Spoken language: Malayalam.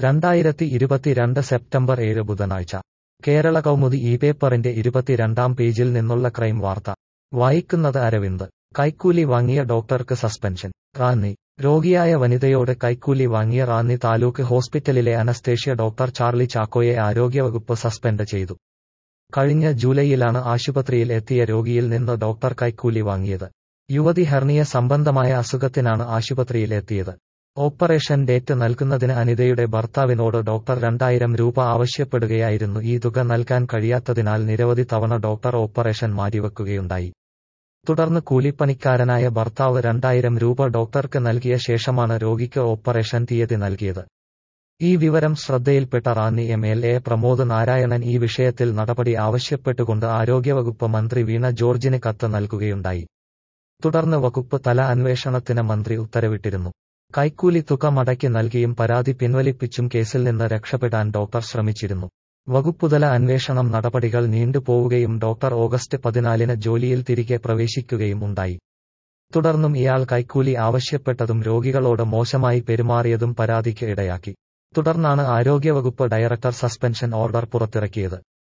രണ്ടായിരത്തി ഇരുപത്തിരണ്ട് സെപ്റ്റംബർ ഏഴ് ബുധനാഴ്ച കേരള കൗമുദി ഈ പേപ്പറിന്റെ ഇരുപത്തിരണ്ടാം പേജിൽ നിന്നുള്ള ക്രൈം വാർത്ത വായിക്കുന്നത് അരവിന്ദ് കൈക്കൂലി വാങ്ങിയ ഡോക്ടർക്ക് സസ്പെൻഷൻ റാന്നി രോഗിയായ വനിതയോട് കൈക്കൂലി വാങ്ങിയ റാന്നി താലൂക്ക് ഹോസ്പിറ്റലിലെ അനസ്തേഷ്യ ഡോക്ടർ ചാർലി ചാക്കോയെ ആരോഗ്യവകുപ്പ് സസ്പെൻഡ് ചെയ്തു കഴിഞ്ഞ ജൂലൈയിലാണ് ആശുപത്രിയിൽ എത്തിയ രോഗിയിൽ നിന്ന് ഡോക്ടർ കൈക്കൂലി വാങ്ങിയത് യുവതി ഹെർണിയ സംബന്ധമായ അസുഖത്തിനാണ് ആശുപത്രിയിൽ എത്തിയത് ഓപ്പറേഷൻ ഡേറ്റ് നൽകുന്നതിന് അനിതയുടെ ഭർത്താവിനോട് ഡോക്ടർ രണ്ടായിരം രൂപ ആവശ്യപ്പെടുകയായിരുന്നു ഈ തുക നൽകാൻ കഴിയാത്തതിനാൽ നിരവധി തവണ ഡോക്ടർ ഓപ്പറേഷൻ മാറ്റിവെക്കുകയുണ്ടായി തുടർന്ന് കൂലിപ്പണിക്കാരനായ ഭർത്താവ് രണ്ടായിരം രൂപ ഡോക്ടർക്ക് നൽകിയ ശേഷമാണ് രോഗിക്ക് ഓപ്പറേഷൻ തീയതി നൽകിയത് ഈ വിവരം ശ്രദ്ധയിൽപ്പെട്ട Ranni M L A Pramod Narayanan ഈ വിഷയത്തിൽ നടപടി ആവശ്യപ്പെട്ടുകൊണ്ട് ആരോഗ്യവകുപ്പ് മന്ത്രി വീണ ജോർജിന് കത്ത് നൽകുകയുണ്ടായി തുടർന്ന് വകുപ്പ് തല അന്വേഷണത്തിന് മന്ത്രി ഉത്തരവിട്ടിരുന്നു കൈക്കൂലി തുക മടക്കി നൽകിയും പരാതി പിൻവലിപ്പിച്ചും കേസിൽ നിന്ന് രക്ഷപ്പെടാൻ ഡോക്ടർ ശ്രമിച്ചിരുന്നു വകുപ്പുതല അന്വേഷണം നടപടികൾ നീണ്ടുപോവുകയും ഡോക്ടർ ഓഗസ്റ്റ് പതിനാലിന് ജോലിയിൽ തിരികെ പ്രവേശിക്കുകയും ഉണ്ടായി തുടർന്നും ഇയാൾ കൈക്കൂലി ആവശ്യപ്പെട്ടതും രോഗികളോട് മോശമായി പെരുമാറിയതും പരാതിക്ക് ഇടയാക്കി തുടർന്നാണ് ആരോഗ്യവകുപ്പ് ഡയറക്ടർ സസ്പെൻഷൻ ഓർഡർ പുറത്തിറക്കിയത്